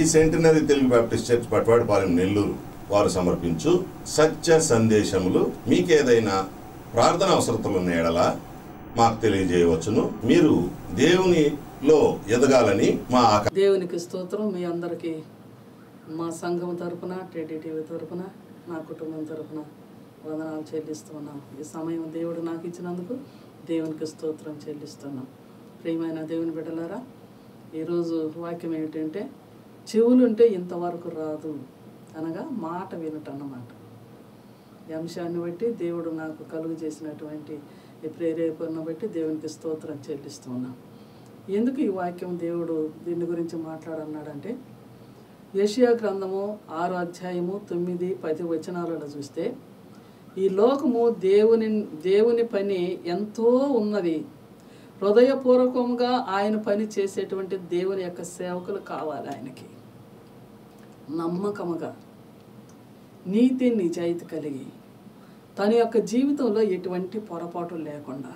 the centenary Telugu Baptist church Patwadipalem Nellore వారు సమర్పించు సత్య సందేశములు మీకేదైనా ప్రార్థన అవసరతలు ఉన్న ఎడల మాకు తెలియజేయవచ్చును మీరు దేవునిలో ఎదగాలని మా ఆక దేవునికి స్తోత్రం మీ అందరికీ మా సంఘం తరపున టీటీవీ తరపున నా కుటుంబం తరపున వందనాలు చెల్లిస్తున్నాం ఈ సమయం దేవుడు నాకు ఇచ్చినందుకు దేవునికి స్తోత్రం చెల్లిస్తున్నాం ప్రియమైన దేవుని బిడ్డలారా ఈరోజు వాక్యం ఏమిటంటే చెవులుంటే ఇంతవరకు రాదు అనగా మాట వినటన్నమాట ఈ అంశాన్ని బట్టి దేవుడు నాకు కలుగు చేసినటువంటి ఈ ప్రేరేపణ బట్టి దేవునికి స్తోత్రం చెల్లిస్తున్నాం ఎందుకు ఈ వాక్యం దేవుడు దీని గురించి మాట్లాడన్నాడంటే యెషయా గ్రంథము ఆరో అధ్యాయము తొమ్మిది పది వచనాలలో చూస్తే ఈ లోకము దేవుని దేవుని పని ఎంతో ఉన్నది హృదయపూర్వకంగా ఆయన పని చేసేటువంటి దేవుని యొక్క సేవకులు కావాలి ఆయనకి నమ్మకముగా నీతి నిజాయితీ కలిగి తన యొక్క జీవితంలో ఎటువంటి పొరపాటు లేకుండా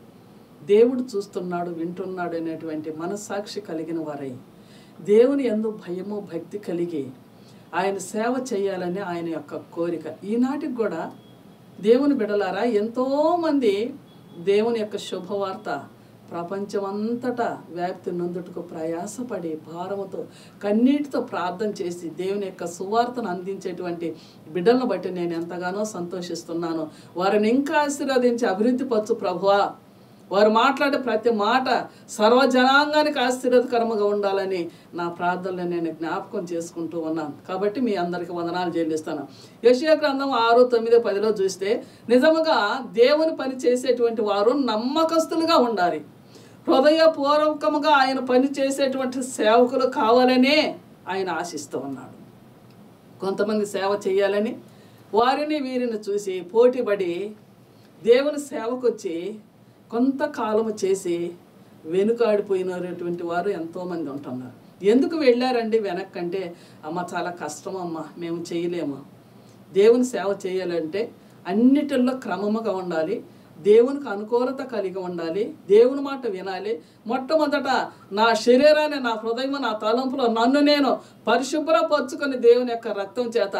దేవుడు చూస్తున్నాడు వింటున్నాడు అనేటువంటి మనస్సాక్షి కలిగిన వారై దేవుని ఎందు భయము భక్తి కలిగి ఆయన సేవ చేయాలని ఆయన యొక్క కోరిక ఈనాటికి కూడా దేవుని బిడలారా ఎంతోమంది దేవుని యొక్క శుభవార్త ప్రపంచమంతటా వ్యాప్తి నొందుటకు ప్రయాసపడి భారముతో కన్నీటితో ప్రార్థన చేసి దేవుని యొక్క సువార్తను అందించేటువంటి బిడ్డలను బట్టి నేను ఎంతగానో సంతోషిస్తున్నాను వారిని ఇంకా ఆశీర్వదించి అభివృద్ధి పరచు ప్రభువా వారు మాట్లాడే ప్రతి మాట సర్వజనాంగానికి ఆశీర్వదకరముగా ఉండాలని నా ప్రార్థనలు నేను జ్ఞాపకం చేసుకుంటూ ఉన్నాను కాబట్టి మీ అందరికీ వందనాలు చెల్లిస్తాను యశయ గ్రంథం ఆరు తొమ్మిది పదిలో చూస్తే నిజముగా దేవుని పని చేసేటువంటి వారు నమ్మకస్తులుగా ఉండాలి హృదయపూర్వకముగా ఆయన పని చేసేటువంటి సేవకులు కావాలనే ఆయన ఆశిస్తూ ఉన్నాడు కొంతమంది సేవ చేయాలని వారిని వీరిని చూసి పోటీపడి దేవుని సేవకు వచ్చి కొంతకాలము చేసి వెనుకాడిపోయినటువంటి వారు ఎంతోమంది ఉంటున్నారు ఎందుకు వెళ్ళారండి వెనక్కంటే అమ్మ చాలా కష్టం అమ్మ మేము చేయలేము దేవుని సేవ చేయాలంటే అన్నిటిల్లో క్రమముగా ఉండాలి దేవునికి అనుకూలత కలిగి ఉండాలి దేవుని మాట వినాలి మొట్టమొదట నా శరీరాన్ని నా హృదయం నా తలంపులో నన్ను నేను పరిశుభ్రపరుచుకొని దేవుని యొక్క రక్తం చేత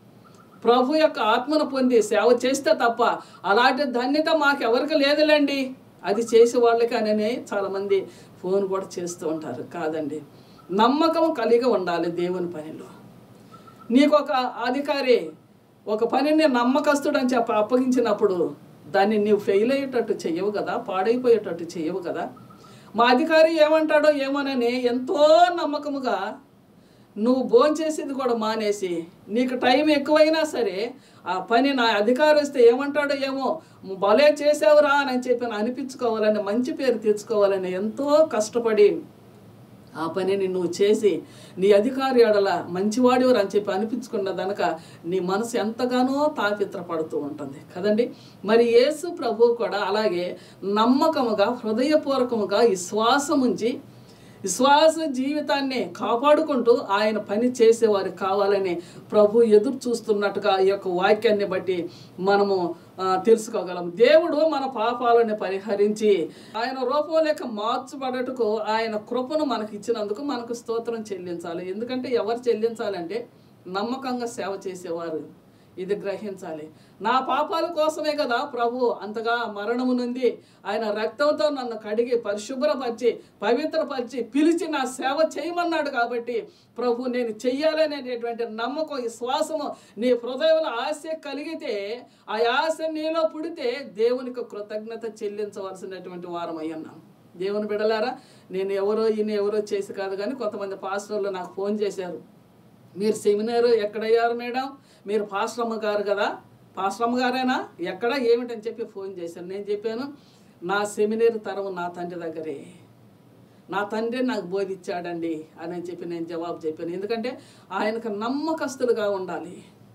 ప్రభు యొక్క ఆత్మను పొంది సేవ చేస్తే తప్ప అలాంటి ధన్యత మాకు ఎవరికి లేదులేండి అది చేసే వాళ్ళకి అని చాలామంది ఫోన్ కూడా చేస్తూ ఉంటారు కాదండి నమ్మకం కలిగి ఉండాలి దేవుని పనిలో నీకు ఒక అధికారి ఒక పనిని నమ్మకస్తుడు అని చెప్పి అప్పగించినప్పుడు దాన్ని నీవు ఫెయిల్ అయ్యేటట్టు చెయ్యవు కదా పాడైపోయేటట్టు చెయ్యవు కదా మా అధికారి ఏమంటాడో ఏమోనని ఎంతో నమ్మకముగా నువ్వు భోంచేసేది కూడా మానేసి నీకు టైం ఎక్కువైనా సరే ఆ పని నా అధికారం వస్తే ఏమంటాడో ఏమో భలే చేసావురా అని చెప్పి అనిపించుకోవాలని మంచి పేరు తెచ్చుకోవాలని ఎంతో కష్టపడి ఆ పనిని నువ్వు చేసి నీ అధికారి ఎడల మంచివాడివరు అని చెప్పి అనిపించుకున్న దనక నీ మనసు ఎంతగానో తాపిత్రపడుతూ ఉంటుంది కదండి మరి యేసు ప్రభు కూడా అలాగే నమ్మకముగా హృదయపూర్వకముగా విశ్వాసం ఉంచి విశ్వాస జీవితాన్ని కాపాడుకుంటూ ఆయన పని చేసేవారు కావాలని ప్రభు ఎదురు చూస్తున్నట్టుగా ఈ యొక్క వాక్యాన్ని బట్టి మనము ఆ, తెలుసుకోగలం దేవుడు మన పాపాలను పరిహరించి ఆయన రూపం లేక మార్చబడటకు ఆయన కృపను మనకి ఇచ్చినందుకు మనకు స్తోత్రం చెల్లించాలి ఎందుకంటే ఎవరు చెల్లించాలంటే నమ్మకంగా సేవ చేసేవారు ఇది గ్రహించాలి నా పాపాల కోసమే కదా ప్రభు అంతగా మరణము నుండి ఆయన రక్తంతో నన్ను కడిగి పరిశుభ్రపరిచి పవిత్రపరిచి పిలిచి నా సేవ చేయమన్నాడు కాబట్టి ప్రభు నేను చెయ్యాలనేటటువంటి నమ్మకం విశ్వాసము నీ హృదయంలో ఆశ కలిగితే ఆ ఆశ నీలో పుడితే దేవునికి కృతజ్ఞత చెల్లించవలసినటువంటి వారం అయ్యన్నాను దేవుని బిడలారా నేను ఎవరో ఈయన ఎవరో చేసి కాదు కానీ కొంతమంది పాస్టర్లు నాకు ఫోన్ చేశారు మీరు సెమినార్ ఎక్కడయ్యారు మేడం మీరు పాస్టమ్మ గారు కదా పాస్టమ్మ గారేనా ఎక్కడ ఏమిటని చెప్పి ఫోన్ చేశాను నేను చెప్పాను నా సెమినార్ తరం నా తండ్రి దగ్గరే నా తండ్రి నాకు బోధించాడండి అని చెప్పి నేను జవాబు చెప్పాను ఎందుకంటే ఆయనకు నమ్మకస్తులుగా ఉండాలి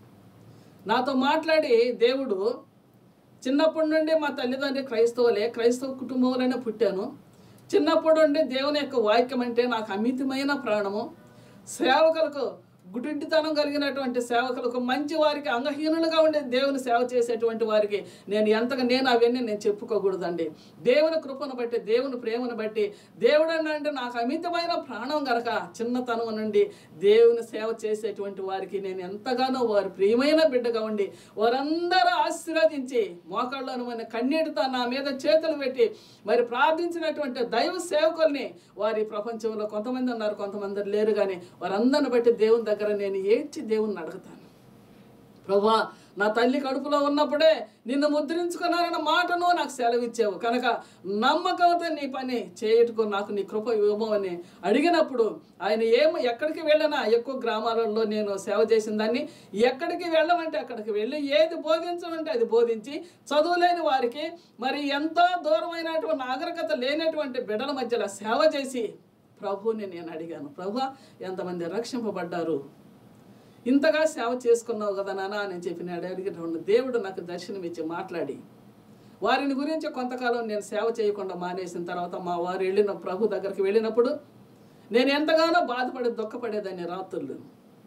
నాతో మాట్లాడి దేవుడు చిన్నప్పటి నుండి మా తల్లిదండ్రి క్రైస్తవులే క్రైస్తవ కుటుంబంలోనే పుట్టాను చిన్నప్పటి నుండి దేవుని యొక్క వాక్యం అంటే నాకు అమితమైన ప్రాణము సేవకులకు గుడ్డితనం కలిగినటువంటి సేవకులకు మంచి వారికి అంగహీనులుగా ఉండే దేవుని సేవ చేసేటువంటి వారికి నేను ఎంతగా నేను అవన్నీ నేను చెప్పుకోకూడదండి దేవుని కృపను బట్టి దేవుని ప్రేమను బట్టి దేవుడు అంటే నాకు అమితమైన ప్రాణం గనక చిన్నతనం నుండి దేవుని సేవ చేసేటువంటి వారికి నేను ఎంతగానో వారి ప్రియమైన బిడ్డగా ఉండి వారందరూ ఆశీర్వదించి మోకాళ్ళను మన కన్నీటితో నా మీద చేతులు పెట్టి మరి ప్రార్థించినటువంటి దైవ సేవకుల్ని వారి ప్రపంచంలో కొంతమంది ఉన్నారు కొంతమంది లేరు కానీ వారందరిని బట్టి దేవుని దగ్గర నేను ఏడ్చి దేవుణ్ణి అడుగుతాను ప్రభా నా తల్లి కడుపులో ఉన్నప్పుడే నిన్ను ముద్రించుకున్నారన్న మాటను నాకు సెలవిచ్చావు కనుక నమ్మకంతో నీ పని చేయుటకు నాకు నీ కృప ఇవ్వమని అడిగినప్పుడు ఆయన ఏం ఎక్కడికి వెళ్ళినా ఎక్కువ గ్రామాలలో నేను సేవ చేసిన దాన్ని ఎక్కడికి వెళ్ళమంటే అక్కడికి వెళ్ళి ఏది బోధించమంటే అది బోధించి చదువులేని వారికి మరి ఎంతో దూరమైనటువంటి నాగరికత లేనటువంటి బిడ్డల మధ్యలో సేవ చేసి ప్రభువుని నేను అడిగాను ప్రభు ఎంతమంది రక్షింపబడ్డారు ఇంతగా సేవ చేసుకున్నావు కదా నాన్న అని చెప్పి నేను అడిగినటువంటి దేవుడు నాకు దర్శనం ఇచ్చి మాట్లాడి వారిని గురించి కొంతకాలం నేను సేవ చేయకుండా మానేసిన తర్వాత మా వారు వెళ్ళిన ప్రభు దగ్గరికి వెళ్ళినప్పుడు నేను ఎంతగానో బాధపడి దుఃఖపడేదాన్ని రాత్రులు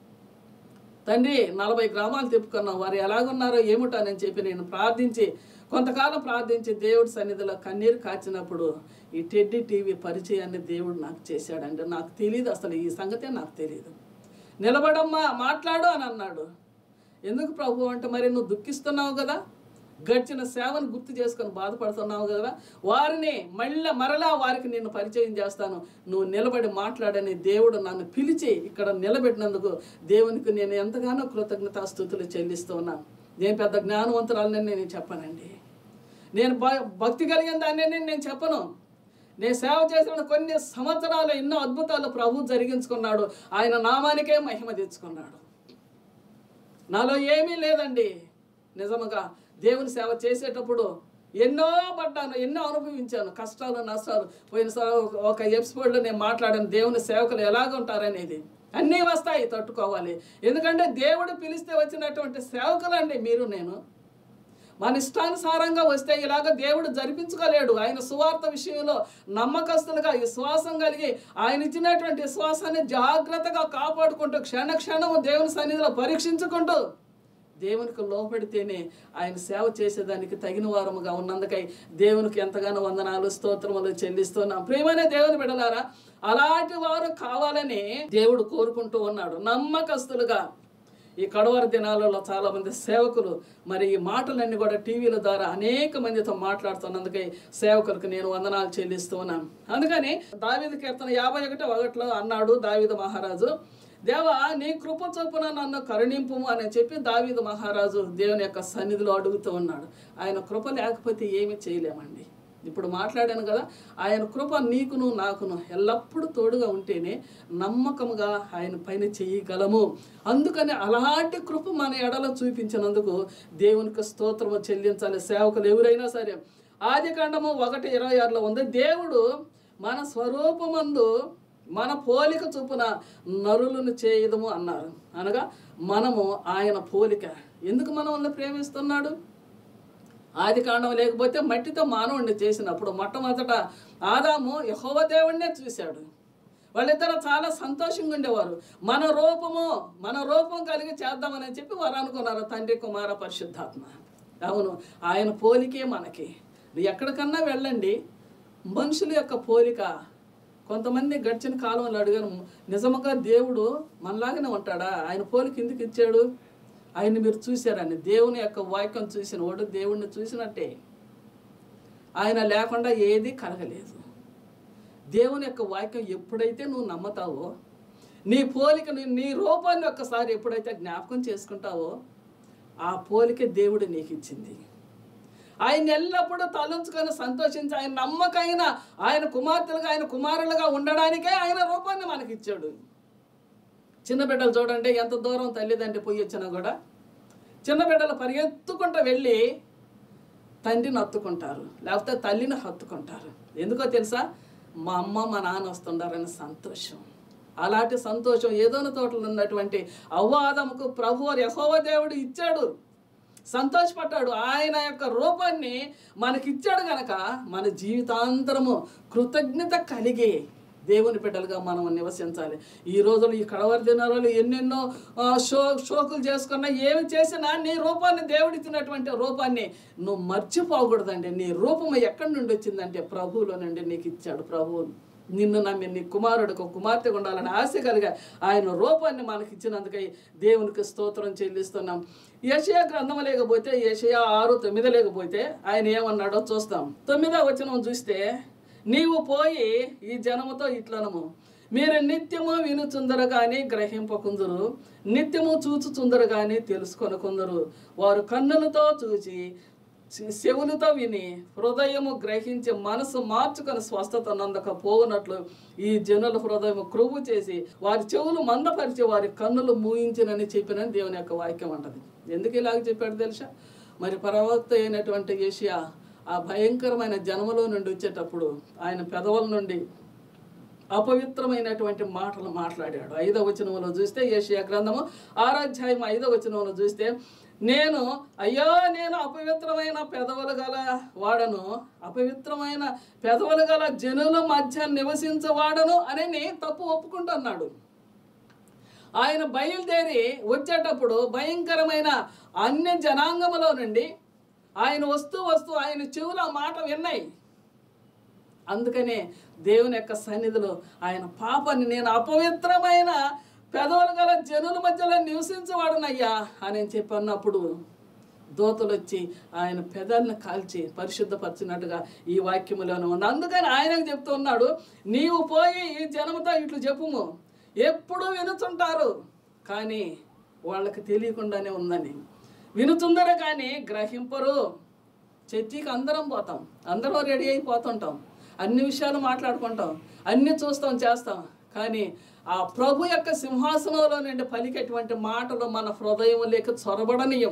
తండ్రి నలభై గ్రామాలు తిప్పుకున్నాం వారు ఎలాగున్నారో ఏమిటోనని చెప్పి నేను ప్రార్థించి కొంతకాలం ప్రార్థించి దేవుడి సన్నిధిలో కన్నీరు కాచినప్పుడు ఈ టెడ్డీ టీవీ పరిచయాన్ని దేవుడు నాకు చేశాడండి నాకు తెలియదు అసలు ఈ సంగతే నాకు తెలియదు నిలబడమ్మా మాట్లాడు అని అన్నాడు ఎందుకు ప్రభు అంటే మరి నువ్వు దుఃఖిస్తున్నావు కదా గడిచిన సేవను గుర్తు చేసుకొని బాధపడుతున్నావు కదా వారిని మళ్ళీ మరలా వారికి నేను పరిచయం చేస్తాను నువ్వు నిలబడి మాట్లాడని దేవుడు నన్ను పిలిచి ఇక్కడ నిలబెట్టినందుకు దేవునికి నేను ఎంతగానో కృతజ్ఞతాస్థుతులు చెల్లిస్తూ ఉన్నాను నేను పెద్ద జ్ఞానవంతురాలని నేను చెప్పనండి నేను భ- భక్తి కలిగిన దాన్ని నేను చెప్పను నేను సేవ చేసిన కొన్ని సంవత్సరాలు ఎన్నో అద్భుతాలు ప్రభు జరిగించుకున్నాడు ఆయన నామానికే మహిమ తెచ్చుకున్నాడు నాలో ఏమీ లేదండి నిజముగా దేవుని సేవ చేసేటప్పుడు ఎన్నో పడ్డాను ఎన్నో అనుభవించాను కష్టాలు నష్టాలు పోయినసారి ఒక- ఒక ఎపిసోడ్లో నేను మాట్లాడాను దేవుని సేవకులు ఎలాగ ఉంటారనేది అన్నీ వస్తాయి తట్టుకోవాలి ఎందుకంటే దేవుడు పిలిస్తే వచ్చినటువంటి సేవకులండి మీరు నేను మన ఇష్టానుసారంగా వస్తే ఇలాగ దేవుడు జరిపించుకోలేడు ఆయన సువార్త విషయంలో నమ్మకస్తులుగా విశ్వాసం కలిగి ఆయన ఇచ్చినటువంటి విశ్వాసాన్ని జాగ్రత్తగా కాపాడుకుంటూ క్షణ క్షణము దేవుని సన్నిధిలో పరీక్షించుకుంటూ దేవునికి లోపడితేనే ఆయన సేవ చేసేదానికి తగిన వారముగా ఉన్నందుకై దేవునికి ఎంతగానో వందనాలు స్తోత్రములు చెల్లిస్తున్నాం ప్రేమనే దేవుని బిడలారా అలాంటి వారు కావాలని దేవుడు కోరుకుంటూ ఉన్నాడు నమ్మకస్తులుగా ఈ కడవర దినాలలో చాలా మంది సేవకులు మరి ఈ మాటలన్నీ కూడా టీవీల ద్వారా అనేక మందితో మాట్లాడుతున్నందుకై సేవకులకు నేను వందనాలు చెల్లిస్తూ ఉన్నాను అందుకని దావీదు కీర్తన యాభై ఒకటి ఒకటిలో అన్నాడు దావీదు మహారాజు దేవా నీ కృప చొప్పున నన్ను కరుణింపుము అని చెప్పి దావీదు మహారాజు దేవుని యొక్క సన్నిధిలో అడుగుతూ ఉన్నాడు ఆయన కృప లేకపోతే ఏమీ చేయలేమండి ఇప్పుడు మాట్లాడాను కదా ఆయన కృప నీకును నాకును ఎల్లప్పుడూ తోడుగా ఉంటేనే నమ్మకముగా ఆయన పైన చేయగలము అందుకని అలాంటి కృప మన ఎడలో చూపించినందుకు దేవునికి స్తోత్రము చెల్లించాలి సేవకులు ఎవరైనా సరే ఆది కాండము ఒకటి ఇరవై ఆరులో ఉంది దేవుడు మన స్వరూపమందు మన పోలిక చొప్పున నరులను చేయదము అన్నారు అనగా మనము ఆయన పోలిక ఎందుకు మనల్ని ప్రేమిస్తున్నాడు ఆది కాండం లేకపోతే మట్టితో మానవుడిని చేసినప్పుడు మొట్టమొదట ఆదాము యహోవ దేవుడినే చూశాడు వాళ్ళిద్దరు చాలా సంతోషంగా ఉండేవారు మన రూపము మన రూపం కలిగి చేద్దామని చెప్పి వారు అనుకున్నారు తండ్రి కుమార పరిశుద్ధాత్మ అవును ఆయన పోలికే మనకి ఎక్కడికన్నా వెళ్ళండి మనుషుల యొక్క పోలిక కొంతమంది గడిచిన కాలంలో అడిగాను నిజముగా దేవుడు మనలాగానే ఉంటాడా ఆయన పోలిక ఎందుకు ఇచ్చాడు ఆయన్ని మీరు చూశారని దేవుని యొక్క వాక్యం చూసిన వాడు దేవుణ్ణి చూసినట్టే ఆయన లేకుండా ఏది కలగలేదు దేవుని యొక్క వాక్యం ఎప్పుడైతే నువ్వు నమ్ముతావో నీ పోలికని నీ రూపాన్ని ఒక్కసారి ఎప్పుడైతే జ్ఞాపకం చేసుకుంటావో ఆ పోలిక దేవుడు నీకు ఇచ్చింది ఆయన ఎల్లప్పుడూ తలంచుకొని సంతోషించి ఆయన నమ్మకైన ఆయన కుమార్తెలుగా ఆయన కుమారులుగా ఉండడానికే ఆయన రూపాన్ని మనకి ఇచ్చాడు చిన్న బిడ్డలు చూడండి ఎంత దూరం తల్లిదండ్రి పోయి వచ్చినా కూడా చిన్న బిడ్డలు పరిగెత్తుకుంటూ వెళ్ళి తండ్రిని హత్తుకుంటారు లేకపోతే తల్లిని హత్తుకుంటారు ఎందుకో తెలుసా మా అమ్మ మా నాన్న వస్తుండారని సంతోషం అలాంటి సంతోషం ఏదోన తోటలో ఉన్నటువంటి అవ్వాదముకు ప్రభు యహోవ దేవుడు ఇచ్చాడు సంతోషపడ్డాడు ఆయన యొక్క రూపాన్ని మనకిచ్చాడు గనక మన జీవితాంతరము కృతజ్ఞత కలిగి దేవుని బిడ్డలుగా మనం నివసించాలి ఈ రోజులు ఈ కడవరి దినాలు ఎన్నెన్నో ఆ, షో షోకులు చేసుకున్నా ఏమి చేసినా నీ రూపాన్ని దేవుడిచ్చినటువంటి రూపాన్ని నువ్వు మర్చిపోకూడదండి నీ రూపం ఎక్కడి నుండి వచ్చిందంటే ప్రభువులో నుండి నీకు ఇచ్చాడు ప్రభువు నిన్ను నమ్మి నీ కుమారుడికి ఒక కుమార్తె ఉండాలని ఆశ కలిగా ఆయన రూపాన్ని మనకి ఇచ్చినందుకై దేవునికి స్తోత్రం చెల్లిస్తున్నాం యషయా గ్రంథం లేకపోతే యషయా ఆరు తొమ్మిది లేకపోతే ఆయన ఏమన్నాడో చూస్తాం తొమ్మిదో వచనం చూస్తే నీవు పోయి ఈ జనముతో ఇట్లనము మీరు నిత్యము వినుచుందరు కానీ గ్రహింపకుందరు నిత్యము చూచుచుందరు కానీ తెలుసుకొనకుందరు వారు కన్నులతో చూచి చె- చెవులతో విని హృదయము గ్రహించి మనసు మార్చుకొని స్వస్థత నందక పోవునట్లు ఈ జనుల హృదయం క్రొవ్వు చేసి వారి చెవులు మందపరిచి వారి కన్నులు మూయించినని చెప్పినని దేవుని యొక్క వాక్యం అంటది ఎందుకు ఇలాగ చెప్పాడు తెలుసా మరి ప్రవక్త అయినటువంటి ఏషియా ఆ భయంకరమైన జన్మలో నుండి వచ్చేటప్పుడు ఆయన పెదవుల నుండి అపవిత్రమైనటువంటి మాటలు మాట్లాడాడు ఐదవ వచనంలో చూస్తే ఏషియా గ్రంథము ఆరాధ్యాయం ఐదవ వచనంలో చూస్తే నేను అయ్యో నేను అపవిత్రమైన పెదవులు గల వాడను అపవిత్రమైన పెదవులు గల జనుల మధ్య నివసించవాడను అని తప్పు ఒప్పుకుంటున్నాడు ఆయన బయలుదేరి వచ్చేటప్పుడు భయంకరమైన అన్య జనాంగములో నుండి ఆయన వస్తూ వస్తూ ఆయన చెవులు ఆ మాట విన్నాయి అందుకనే దేవుని యొక్క సన్నిధిలో ఆయన పాపాన్ని నేను అపవిత్రమైన పెదవులు గల జనుల మధ్యలో నివసించవాడనయ్యా అని చెప్పి అన్నప్పుడు దోతలు వచ్చి ఆయన పెదల్ని కాల్చి పరిశుద్ధపరిచినట్టుగా ఈ వాక్యములోనే ఉంది అందుకని ఆయనకు చెప్తూ ఉన్నాడు నీవు పోయి ఈ జనముతో ఇట్లు చెప్పుము ఎప్పుడూ వినుచుంటారు కానీ వాళ్ళకి తెలియకుండానే ఉందని వినుచుందరు కానీ గ్రహింపరు చర్చికి అందరం పోతాం అందరం రెడీ అయిపోతుంటాం అన్ని విషయాలు మాట్లాడుకుంటాం అన్ని చూస్తాం చేస్తాం కానీ ఆ ప్రభు యొక్క సింహాసనంలో నుండి పలికేటువంటి మాటలు మన హృదయం లేక చొరబడనీయం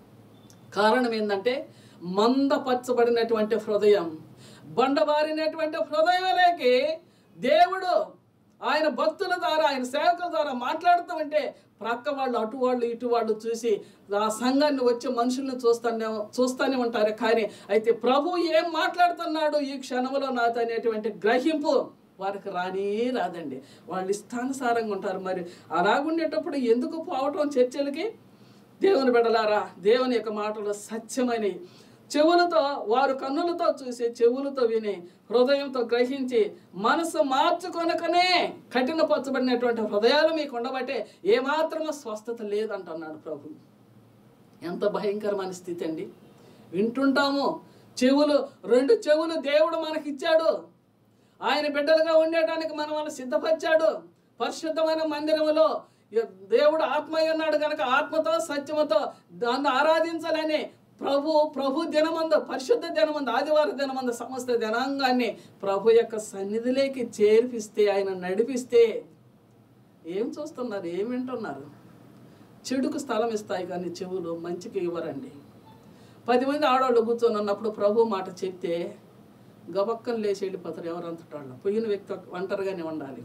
కారణం ఏంటంటే మందపరచబడినటువంటి హృదయం బండబారినటువంటి హృదయంలోకి దేవుడు ఆయన భక్తుల ద్వారా ఆయన సేవకుల ద్వారా మాట్లాడుతూ ఉంటే ప్రక్క వాళ్ళు అటు వాళ్ళు ఇటు వాళ్ళు చూసి ఆ సంఘాన్ని వచ్చే మనుషుల్ని చూస్తానే చూస్తూనే ఉంటారు కానీ అయితే ప్రభు ఏం మాట్లాడుతున్నాడు ఈ క్షణంలో నాతో అనేటువంటి గ్రహింపు వారికి రానే రాదండి వాళ్ళు ఇష్టానుసారంగా ఉంటారు మరి అలాగుండేటప్పుడు ఎందుకు పోవటం చర్చలకి దేవుని బిడలారా దేవుని యొక్క మాటలు సత్యమైనవి చెవులతో వారు కన్నులతో చూసి చెవులతో విని హృదయంతో గ్రహించి మనసు మార్చుకొనకనే కఠినపరచబడినటువంటి హృదయాలు మీకు ఉండబట్టే ఏమాత్రమూ స్వస్థత లేదంటున్నాడు ప్రభు ఎంత భయంకరమైన స్థితి అండి వింటుంటాము చెవులు రెండు చెవులు దేవుడు మనకిచ్చాడు ఆయన బిడ్డలుగా ఉండటానికి మనం వాళ్ళు సిద్ధపరిచాడు పరిశుద్ధమైన మందిరములో ఇ- దేవుడు ఆత్మ అన్నాడు కనుక ఆత్మతో సత్యముతో దాన్ని ఆరాధించాలని ప్రభు ప్రభు దినమందు పరిశుద్ధ దినమందు ఆదివారం దినమందు సమస్త జనాంగాన్ని ప్రభు యొక్క సన్నిధిలోకి చేర్పిస్తే ఆయన నడిపిస్తే ఏం చూస్తున్నారు ఏం వింటున్నారు చెడుకు స్థలం ఇస్తాయి కానీ చెవులు మంచికి ఇవ్వరండి పది మంది ఆడవాళ్ళు కూర్చొని ఉన్నప్పుడు ప్రభు మాట చెప్తే గబక్కన లేచి వెళ్ళిపోతారు ఎవరంతటాళ్ళు పోయిన వ్యక్తి ఒంటరిగానే ఉండాలి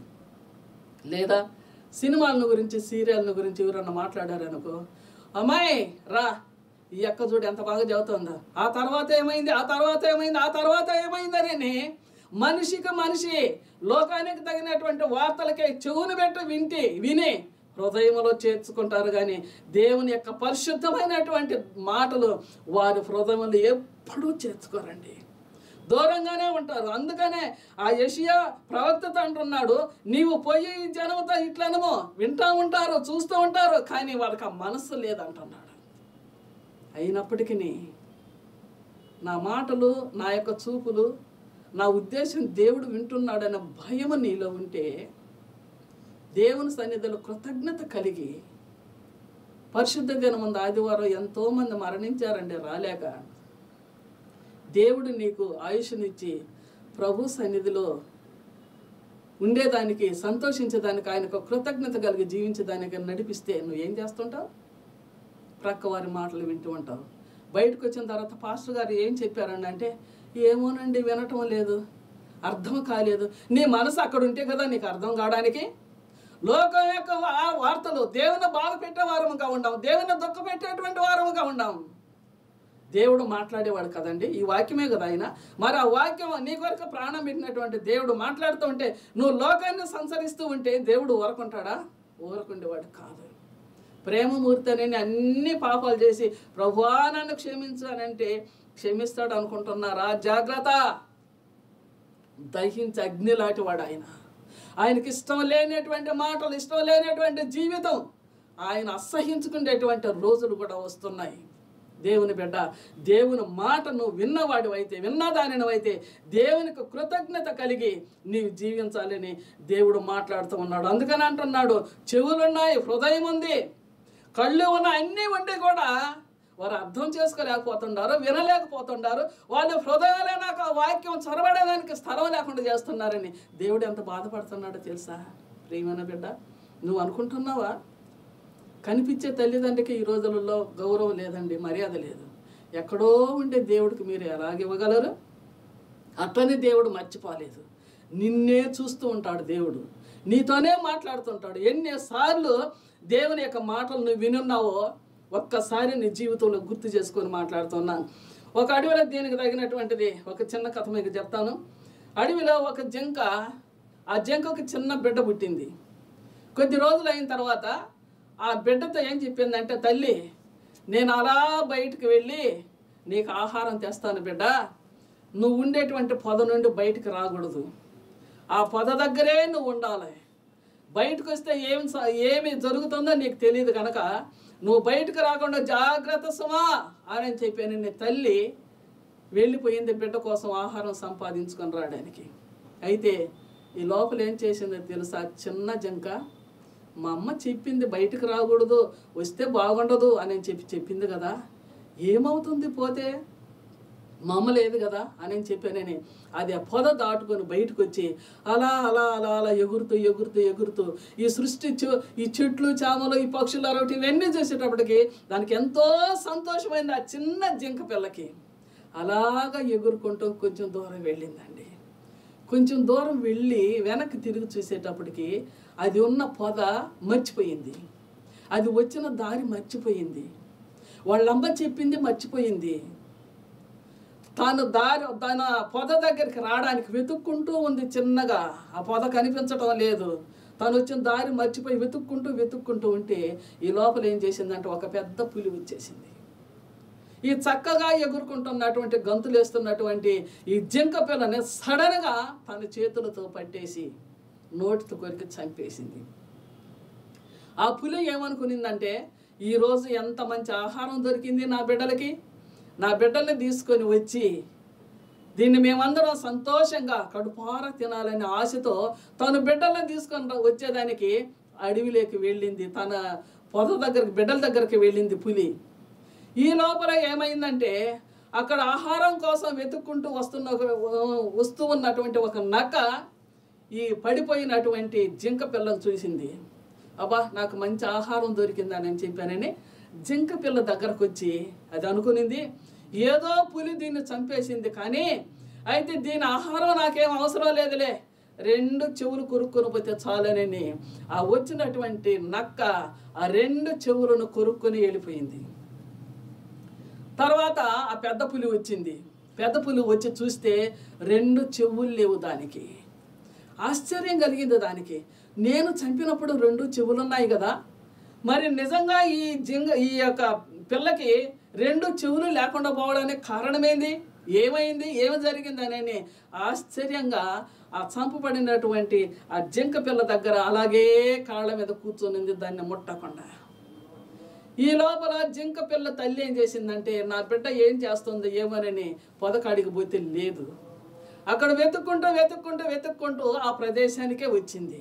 లేదా సినిమాల గురించి సీరియల్ని గురించి ఎవరన్నా మాట్లాడారనుకో అమ్మాయి రా ఈ అక్క చూడు ఎంత బాగా చదువుతుందో ఆ తర్వాత ఏమైంది ఆ తర్వాత ఏమైంది ఆ తర్వాత ఏమైందని మనిషికి మనిషి లోకానికి తగినటువంటి వార్తలకే చెవును పెట్టి వింటి విని హృదయంలో చేర్చుకుంటారు కానీ దేవుని యొక్క పరిశుద్ధమైనటువంటి మాటలు వారి హృదయంలో ఎప్పుడూ చేర్చుకోరండి దూరంగానే ఉంటారు అందుకనే ఆ యషియా ప్రవక్తతో అంటున్నాడు నీవు పోయి ఈ జనంతో ఇట్లనమో వింటా ఉంటారు చూస్తూ ఉంటారు కానీ వాళ్ళకి ఆ మనస్సు లేదంటున్నాడు అయినప్పటికీ నా మాటలు నా యొక్క చూపులు నా ఉద్దేశం దేవుడు వింటున్నాడన్న భయం నీలో ఉంటే దేవుని సన్నిధిలో కృతజ్ఞత కలిగి పరిశుద్ధ దినముందు ఆదివారం ఎంతోమంది మరణించారండి రాలేక దేవుడు నీకు ఆయుష్నిచ్చి ప్రభు సన్నిధిలో ఉండేదానికి సంతోషించేదానికి ఆయనకు కృతజ్ఞత కలిగి జీవించేదానికి నడిపిస్తే నువ్వు ఏం చేస్తుంటావు ప్రక్క వారి మాటలు వింటూ ఉంటావు బయటకు వచ్చిన తర్వాత పాస్టర్ గారు ఏం చెప్పారండి అంటే ఏమోనండి వినటం లేదు అర్థం కాలేదు నీ మనసు అక్కడ ఉంటే కదా నీకు అర్థం కావడానికి లోకం యొక్క వా- వార్తలు దేవుని బాధ పెట్టే వారముగా ఉండాం దేవుని దుఃఖ పెట్టేటువంటి వారముగా ఉండాం దేవుడు మాట్లాడేవాడు కదండి ఈ వాక్యమే కదా ఆయన మరి ఆ వాక్యం నీ కొరకు ప్రాణం పెట్టినటువంటి దేవుడు మాట్లాడుతూ ఉంటే నువ్వు లోకాన్ని సంచరిస్తూ ఉంటే దేవుడు ఊరకుంటాడా ఊరకుండేవాడు కాదు ప్రేమమూర్తి అని అన్ని పాపాలు చేసి ప్రభువా నన్ను క్షమించానంటే క్షమిస్తాడు అనుకుంటున్నారా జాగ్రత్త దహించి అగ్ని లాంటివాడు ఆయన ఆయనకి ఇష్టం లేనటువంటి మాటలు ఇష్టం లేనటువంటి జీవితం ఆయన అసహించుకునేటువంటి రోజులు కూడా వస్తున్నాయి దేవుని బిడ్డ దేవుని మాట నువ్వు విన్నవాడివైతే విన్నదానినవైతే దేవునికి కృతజ్ఞత కలిగి నీవు జీవించాలని దేవుడు మాట్లాడుతూ ఉన్నాడు అందుకని అంటున్నాడు చెవులున్నాయి హృదయం ఉంది కళ్ళు ఉన్న అన్నీ ఉంటే కూడా వారు అర్థం చేసుకోలేకపోతున్నారు వినలేకపోతున్నారు వాళ్ళ హృదయాలే నాకు ఆ వాక్యం చొరబడేదానికి స్థలం లేకుండా చేస్తున్నారని దేవుడు ఎంత బాధపడుతున్నాడో తెలుసా ప్రియమైన బిడ్డ నువ్వు అనుకుంటున్నావా కనిపించే తల్లిదండ్రికి ఈ రోజులలో గౌరవం లేదండి మర్యాద లేదు ఎక్కడో ఉండే దేవుడికి మీరు ఎలాగ ఇవ్వగలరు అట్లనే దేవుడు మర్చిపోలేదు నిన్నే చూస్తూ ఉంటాడు దేవుడు నీతోనే మాట్లాడుతుంటాడు ఎన్నిసార్లు దేవుని యొక్క మాటలు నువ్వు వినున్నావో ఒక్కసారి నీ జీవితంలో గుర్తు చేసుకొని మాట్లాడుతున్నాను ఒక అడవిలో దీనికి తగినటువంటిది ఒక చిన్న కథ మీకు చెప్తాను అడవిలో ఒక జింక ఆ జింకకు చిన్న బిడ్డ పుట్టింది కొద్ది రోజులు అయిన తర్వాత ఆ బిడ్డతో ఏం చెప్పిందంటే తల్లి నేను అలా బయటికి వెళ్ళి నీకు ఆహారం తెస్తాను బిడ్డ నువ్వు ఉండేటువంటి పొద నుండి బయటికి రాకూడదు ఆ పొద దగ్గరే నువ్వు ఉండాలి బయటకు వస్తే ఏం స- ఏమి జరుగుతుందో నీకు తెలియదు కనుక నువ్వు బయటకు రాకుండా జాగ్రత్త సుమా అని చెప్పాను నీ తల్లి వెళ్ళిపోయింది బిడ్డ కోసం ఆహారం సంపాదించుకొని రావడానికి అయితే ఈ లోపల ఏం చేసిందో తెలుసా చిన్న జంక మా అమ్మ చెప్పింది బయటకు రాకూడదు వస్తే బాగుండదు అని చెప్పి చెప్పింది కదా ఏమవుతుంది పోతే మా అమ్మ లేదు కదా అని చెప్పానని అది ఆ పొద దాటుకొని బయటకు వచ్చి అలా అలా అలా అలా ఎగురుతూ ఎగురుతూ ఎగురుతూ ఈ సృష్టి చు- ఈ చెట్లు చామలు ఈ పక్షులు అరవటి ఇవన్నీ చూసేటప్పటికి దానికి ఎంతో సంతోషమైంది ఆ చిన్న జింక పిల్లకి అలాగా ఎగురుకుంటూ కొంచెం దూరం వెళ్ళిందండి కొంచెం దూరం వెళ్ళి వెనక్కి తిరిగి చూసేటప్పటికి అది ఉన్న పొద మర్చిపోయింది అది వచ్చిన దారి మర్చిపోయింది వాళ్ళమ్మ చెప్పింది మర్చిపోయింది తాను దారి తన పొద దగ్గరికి రావడానికి వెతుక్కుంటూ ఉంది చిన్నగా ఆ పొద కనిపించడం లేదు తను వచ్చిన దారి మర్చిపోయి వెతుక్కుంటూ వెతుక్కుంటూ ఉంటే ఈ లోపల ఏం చేసిందంటే ఒక పెద్ద పులి వచ్చేసింది ఈ చక్కగా ఎగురుకుంటున్నటువంటి గంతులు వేస్తున్నటువంటి ఈ జింక పిల్లని సడన్గా తన చేతులతో పట్టేసి నోటితో కొరికి చంపేసింది ఆ పులి ఏమనుకునిందంటే ఈరోజు ఎంత మంచి ఆహారం దొరికింది నా బిడ్డలకి నా బిడ్డల్ని తీసుకొని వచ్చి దీన్ని మేమందరం సంతోషంగా కడుపార తినాలనే ఆశతో తను బిడ్డల్ని తీసుకొని రా- వచ్చేదానికి అడవిలోకి వెళ్ళింది తన పొద దగ్గరికి బిడ్డల దగ్గరికి వెళ్ళింది పులి ఈ లోపల ఏమైందంటే అక్కడ ఆహారం కోసం వెతుక్కుంటూ వస్తున్న ఒక- వస్తూ ఉన్నటువంటి ఒక నక్క ఈ పడిపోయినటువంటి జింక పిల్లను చూసింది అబ్బా నాకు మంచి ఆహారం దొరికిందని అని చెప్పానని జింక పిల్ల దగ్గరకు వచ్చి అది అనుకునింది ఏదో పులి దీన్ని చంపేసింది కానీ అయితే దీని ఆహారం నాకేం అవసరం లేదులే రెండు చెవులు కొరుక్కొని పోతే చాలనని ఆ వచ్చినటువంటి నక్క ఆ రెండు చెవులను కొరుక్కొని వెళ్ళిపోయింది తర్వాత ఆ పెద్ద పులి వచ్చింది పెద్ద పులి వచ్చి చూస్తే రెండు చెవులు లేవు దానికి ఆశ్చర్యం కలిగింది దానికి నేను చంపినప్పుడు రెండు చెవులు ఉన్నాయి కదా మరి నిజంగా ఈ జింగ ఈ యొక్క పిల్లకి రెండు చెవులు లేకుండా పోవడానికి కారణమేంది ఏమైంది ఏమి జరిగింది అని ఆశ్చర్యంగా ఆ చంపబడినటువంటి ఆ జింక పిల్ల దగ్గర అలాగే కాళ్ళ మీద కూర్చొనింది దాన్ని ముట్టకుండా ఈ లోపల జింక పిల్ల తల్లి ఏం చేసిందంటే నా బిడ్డ ఏం చేస్తుంది ఏమోనని పొదకాడికి పోతే లేదు అక్కడ వెతుక్కుంటూ వెతుక్కుంటూ వెతుక్కుంటూ ఆ ప్రదేశానికే వచ్చింది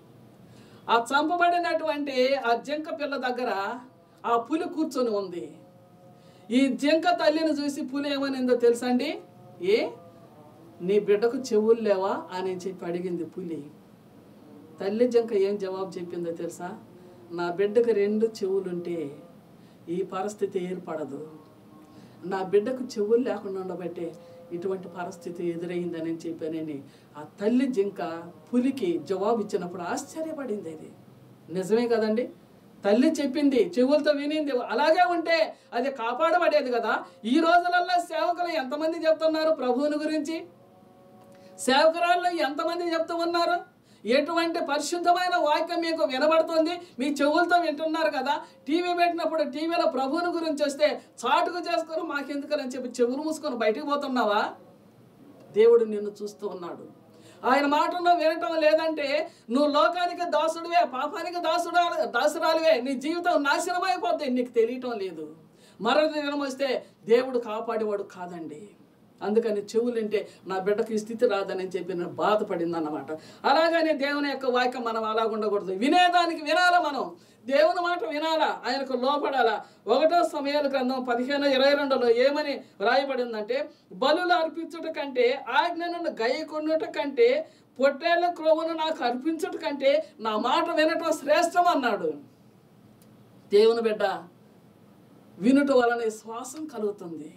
ఆ చంపబడినటువంటి ఆ జింక పిల్ల దగ్గర ఆ పులి కూర్చొని ఉంది ఈ జింక తల్లిని చూసి పులి ఏమనిందో తెలుసా అండి ఏ నీ బిడ్డకు చెవులు లేవా అని చెప్పి అడిగింది పులి తల్లి జింక ఏం జవాబు చెప్పిందో తెలుసా నా బిడ్డకు రెండు చెవులుంటే ఈ పరిస్థితి ఏర్పడదు నా బిడ్డకు చెవులు లేకుండా ఉండబట్టే ఇటువంటి పరిస్థితి ఎదురైందని చెప్పానని ఆ తల్లి జింక పులికి జవాబు ఇచ్చినప్పుడు ఆశ్చర్యపడింది అది నిజమే కదండి తల్లి చెప్పింది చెవులతో వినింది అలాగే ఉంటే అది కాపాడబడేది కదా ఈ రోజులలో సేవకులు ఎంతమంది చెప్తున్నారు ప్రభువుని గురించి సేవకురాళ్ళు ఎంతమంది చెప్తూ ఉన్నారు ఎటువంటి పరిశుద్ధమైన వాక్యం మీకు వినబడుతుంది మీ చెవులతో వింటున్నారు కదా టీవీ పెట్టినప్పుడు టీవీలో ప్రభువుని గురించి వస్తే చాటుకు చేసుకొని మాకెందుకని చెప్పి చెవులు మూసుకొని బయటికి పోతున్నావా దేవుడు నిన్ను చూస్తూ ఉన్నాడు ఆయన మాటను వినటం లేదంటే నువ్వు లోకానికి దాసుడివే పాపానికి దాసుడా దాసురాలివే నీ జీవితం నాశనం అయిపోద్ది నీకు తెలియటం లేదు మరో దినం వస్తే దేవుడు కాపాడేవాడు కాదండి అందుకని చెవులుంటే నా బిడ్డకి ఈ స్థితి రాదని చెప్పి నేను బాధపడింది అన్నమాట అలాగని దేవుని యొక్క వాక్యం మనం అలా ఉండకూడదు వినేదానికి వినాలా మనం దేవుని మాట వినాలా ఆయనకు లోపడాలా ఒకటో సమయాల గ్రంథం పదిహేను ఇరవై రెండులో ఏమని వ్రాయబడిందంటే బలులు అర్పించుట కంటే ఆజ్ఞను గైకొనుట కంటే పొట్టేళ్ల క్రోవను నాకు అర్పించుట కంటే నా మాట వినటం శ్రేష్టం అన్నాడు దేవుని బిడ్డ వినుట వలన శ్వాసం కలుగుతుంది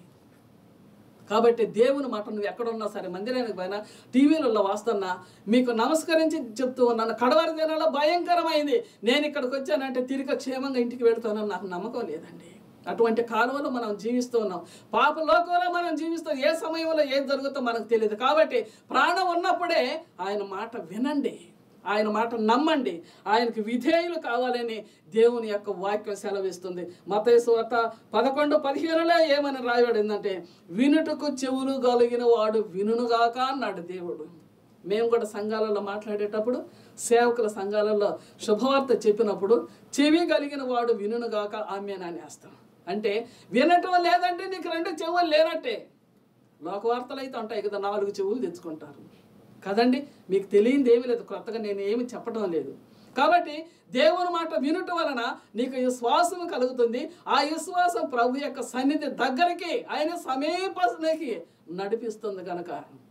కాబట్టి దేవుని మాట నువ్వు ఎక్కడున్నా సరే మందిరానికి పోయినా టీవీలలో వస్తున్నా మీకు నమస్కరించి చెప్తూ ఉన్నాను కడవరి దినాల్లో భయంకరమైంది నేను ఇక్కడికి వచ్చానంటే తిరిగి క్షేమంగా ఇంటికి వెళ్తానని నాకు నమ్మకం లేదండి అటువంటి కాలంలో మనం జీవిస్తూ ఉన్నాం పాప లోకంలో మనం జీవిస్తాం ఏ సమయంలో ఏం జరుగుతుందో మనకు తెలియదు కాబట్టి ప్రాణం ఉన్నప్పుడే ఆయన మాట వినండి ఆయన మాట నమ్మండి ఆయనకి విధేయులు కావాలని దేవుని యొక్క వాక్యం సెలవిస్తుంది మతేసు వార్త పదకొండు పదిహేనులో ఏమని రాయబడిందంటే వినుటకు చెవులు కలిగిన వాడు వినుగాక అన్నాడు దేవుడు మేము కూడా సంఘాలలో మాట్లాడేటప్పుడు సేవకుల సంఘాలలో శుభవార్త చెప్పినప్పుడు చెవి కలిగిన వాడు వినుగాక ఆమెనని వేస్తాం అంటే వినటం లేదంటే నీకు రెండు చెవులు లేనట్టే లోకవార్తలు అయితే ఉంటాయి కదా నాలుగు చెవులు తెచ్చుకుంటారు కదండి మీకు తెలియంది ఏమీ లేదు కొత్తగా నేను ఏమి చెప్పడం లేదు కాబట్టి దేవుని మాట వినుట వలన నీకు విశ్వాసం కలుగుతుంది ఆ విశ్వాసం ప్రభు యొక్క సన్నిధి దగ్గరికి ఆయన సమీపానికి నడిపిస్తుంది కనుక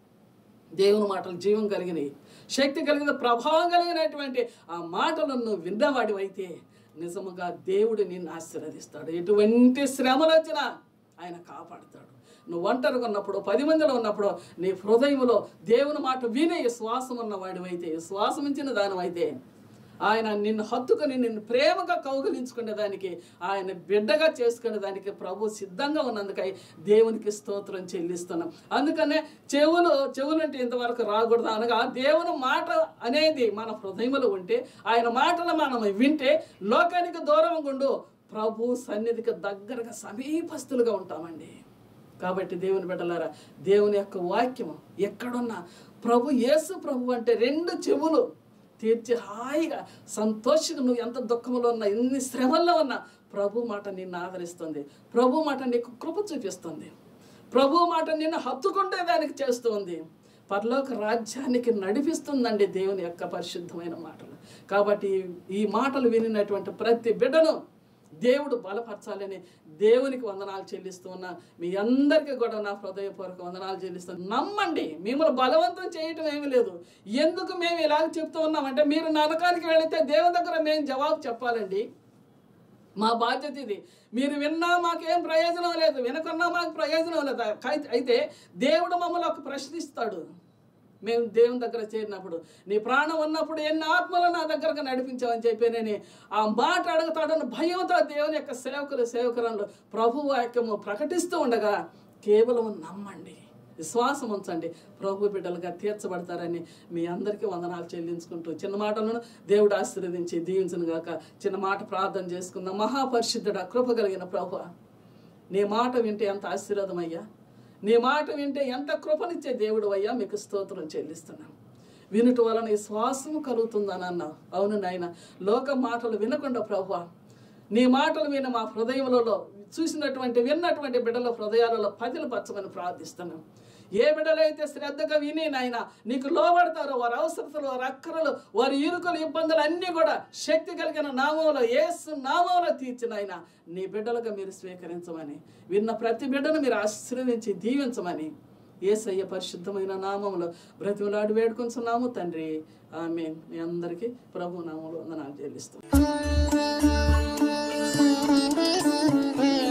దేవుని మాటలు జీవం కలిగినవి శక్తి కలిగిన ప్రభావం కలిగినటువంటి ఆ మాటలను నువ్వు విన్నవాడివైతే నిజముగా దేవుడు నిన్ను ఆశీర్వదిస్తాడు ఎటువంటి శ్రమలు వచ్చినా ఆయన కాపాడుతాడు నువ్వు ఒంటరిగా ఉన్నప్పుడు పది మందిలో ఉన్నప్పుడు నీ హృదయంలో దేవుని మాట వినే శ్వాసం ఉన్నవాడివైతే శ్వాసం ఇచ్చిన దానివైతే ఆయన నిన్ను హత్తుకొని నిన్ను ప్రేమగా కౌగిలించుకునే దానికి ఆయన బిడ్డగా చేసుకునే దానికి ప్రభు సిద్ధంగా ఉన్నందుకై దేవునికి స్తోత్రం చెల్లిస్తున్నాం అందుకనే చెవులు చెవులు అంటే ఇంతవరకు రాకూడదు అనగా దేవుని మాట అనేది మన హృదయంలో ఉంటే ఆయన మాటలు మనం వింటే లోకానికి దూరం గుండు ప్రభు సన్నిధికి దగ్గరగా సమీపస్తులుగా ఉంటామండి కాబట్టి దేవుని బిడ్డలారా దేవుని యొక్క వాక్యము ఎక్కడున్నా ప్రభు యేసు ప్రభు అంటే రెండు చెవులు తీర్చి హాయిగా సంతోషంగా నువ్వు ఎంత దుఃఖంలో ఉన్నా ఎన్ని శ్రమల్లో ఉన్నా ప్రభు మాట నిన్ను ఆదరిస్తుంది ప్రభు మాట నీకు కృప చూపిస్తుంది ప్రభు మాట నిన్ను హత్తుకుంటే దానికి చేస్తుంది పరలోక రాజ్యానికి నడిపిస్తుందండి దేవుని యొక్క పరిశుద్ధమైన మాటలు కాబట్టి ఈ మాటలు వినినటువంటి ప్రతి బిడ్డను దేవుడు బలపరచాలని దేవునికి వందనాలు చెల్లిస్తూ ఉన్నా మీ అందరికీ కూడా నా హృదయపూర్వక వందనాలు చెల్లిస్తాను నమ్మండి మిమ్మల్ని బలవంతం చేయటం ఏమీ లేదు ఎందుకు మేము ఇలాగ చెప్తూ ఉన్నామంటే మీరు నరకానికి వెళితే దేవుని దగ్గర మేము జవాబు చెప్పాలండి మా బాధ్యత ఇది మీరు విన్నా మాకేం ప్రయోజనం లేదు వినకున్నా మాకు ప్రయోజనం లేదు కై- అయితే దేవుడు మమ్మల్ని ఒక ప్రశ్నిస్తాడు మేము దేవుని దగ్గర చేరినప్పుడు నీ ప్రాణం ఉన్నప్పుడు ఎన్ని ఆత్మలు నా దగ్గరకు నడిపించావని చెప్పి ఆ మాట అడుగుతాడని భయంతో దేవుని యొక్క సేవకులు సేవకురాలు ప్రభు వాక్యము ప్రకటిస్తూ ఉండగా కేవలం నమ్మండి విశ్వాసం ఉంచండి ప్రభు బిడ్డలుగా తీర్చబడతారని మీ అందరికీ వందనాలు చెల్లించుకుంటూ చిన్న మాటలను దేవుడు ఆశీర్వదించి దీవించను గాక చిన్న మాట ప్రార్థన చేసుకుందాం మహాపరిశుద్ధుడ కృప కలిగిన ప్రభు నీ మాట వింటే ఎంత ఆశీర్వాదం అయ్యా నీ మాట వింటే ఎంత కృపనిచ్చే దేవుడు అయ్యా మీకు స్తోత్రం చెల్లిస్తున్నాం వినుట వలన ఈ శ్వాసము కలుగుతుందని అన్నావు అవును నాయన లోక మాటలు వినకుండా ప్రభు నీ మాటలు విన మా హృదయములలో చూసినటువంటి విన్నటువంటి బిడ్డల హృదయాలలో పదిలు పచ్చమని ప్రార్థిస్తున్నాం ఏ బిడ్డలైతే శ్రద్ధగా విని నాయన నీకు లోబడతారో వారి అవసరతలు వారి అక్కరలు వారి ఇరుకులు ఇబ్బందులు అన్నీ కూడా శక్తి కలిగిన నామంలో ఏసు నామంలో తీర్చిన ఆయన నీ బిడ్డలుగా మీరు స్వీకరించమని విన్న ప్రతి బిడ్డను మీరు ఆశీర్వదించి దీవించమని ఏసయ్య పరిశుద్ధమైన నామంలో బ్రతిమలాడి వేడుకొంచున్నాము తండ్రి ఆమె మీ అందరికీ ప్రభు నామంలో వందనాలు చెల్లిస్తాం